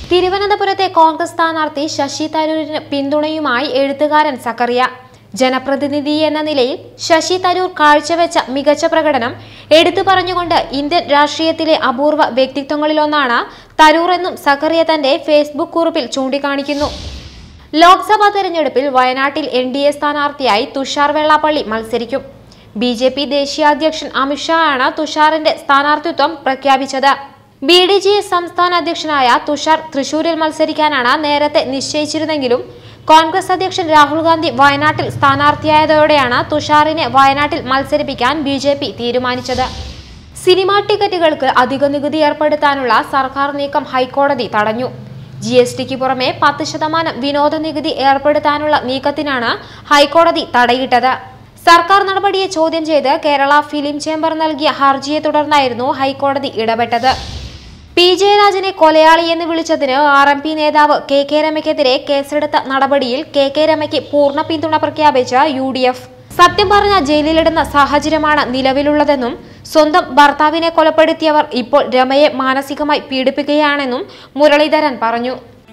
തിരുവനന്തപുരത്തെ കോൺഗ്രസ് സ്ഥാനാർത്ഥി ശശി തരൂരിന് പിന്തുണയുമായി എഴുത്തുകാരൻ സക്കറിയ ജനപ്രതിനിധി എന്ന നിലയിൽ ശശി തരൂർ കാഴ്ചവെച്ച മികച്ച പ്രകടനം എടുത്തു പറഞ്ഞുകൊണ്ട് ഇന്ത്യൻ രാഷ്ട്രീയത്തിലെ അപൂർവ വ്യക്തിത്വങ്ങളിലൊന്നാണ് തരൂർ എന്നും സക്കറിയ തന്റെ ഫേസ്ബുക്ക് കുറിപ്പിൽ ചൂണ്ടിക്കാണിക്കുന്നു ലോക്സഭാ തെരഞ്ഞെടുപ്പിൽ വയനാട്ടിൽ എൻ ഡി എ സ്ഥാനാർത്ഥിയായി തുഷാർ വെള്ളാപ്പള്ളി മത്സരിക്കും ബി ജെ പി ദേശീയ അധ്യക്ഷൻ അമിത്ഷാ ആണ് തുഷാറിന്റെ സ്ഥാനാർത്ഥിത്വം പ്രഖ്യാപിച്ചത് ബി ഡി ജി എസ് സംസ്ഥാന അധ്യക്ഷനായ തുഷാർ തൃശൂരിൽ മത്സരിക്കാനാണ് നേരത്തെ നിശ്ചയിച്ചിരുന്നെങ്കിലും കോൺഗ്രസ് അധ്യക്ഷൻ രാഹുൽ ഗാന്ധി വയനാട്ടിൽ സ്ഥാനാർത്ഥിയായതോടെയാണ് തുഷാറിനെ വയനാട്ടിൽ മത്സരിപ്പിക്കാൻ ബി ജെ പി തീരുമാനിച്ചത് സിനിമാ ടിക്കറ്റുകൾക്ക് അധിക നികുതി ഏർപ്പെടുത്താനുള്ള സർക്കാർ നീക്കം ഹൈക്കോടതി തടഞ്ഞു ജി എസ് ടിക്ക് പുറമെ പത്ത് ശതമാനം വിനോദ നികുതി ഏർപ്പെടുത്താനുള്ള നീക്കത്തിനാണ് ഹൈക്കോടതി തടയിട്ടത് സർക്കാർ നടപടിയെ ചോദ്യം ചെയ്ത് കേരള ഫിലിം ചേംബർ നൽകിയ ഹർജിയെ തുടർന്നായിരുന്നു ഹൈക്കോടതി ഇടപെട്ടത് പി ജയരാജനെ കൊലയാളി എന്ന് വിളിച്ചതിന് ആർ എം പി നേതാവ് കെ കെ രമയ്ക്കെതിരെ കേസെടുത്ത നടപടിയിൽ കെ കെ രമയ്ക്ക് പൂർണ്ണ പിന്തുണ പ്രഖ്യാപിച്ച യു ഡി എഫ് സത്യം പറഞ്ഞ ജയിലിലിടുന്ന സാഹചര്യമാണ് നിലവിലുള്ളതെന്നും സ്വന്തം ഭർത്താവിനെ കൊലപ്പെടുത്തിയവർ ഇപ്പോൾ രമയെ മാനസികമായി പീഡിപ്പിക്കുകയാണെന്നും മുരളീധരൻ പറഞ്ഞു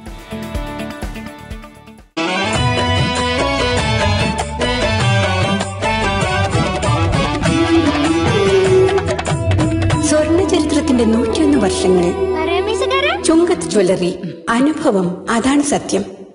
സ്വർണ്ണ ചരിത്രത്തിന്റെ നൂറ്റിയൊന്ന് വർഷങ്ങൾ ചുങ്കത്ത് ജ്വല്ലറി അനുഭവം അതാണ് സത്യം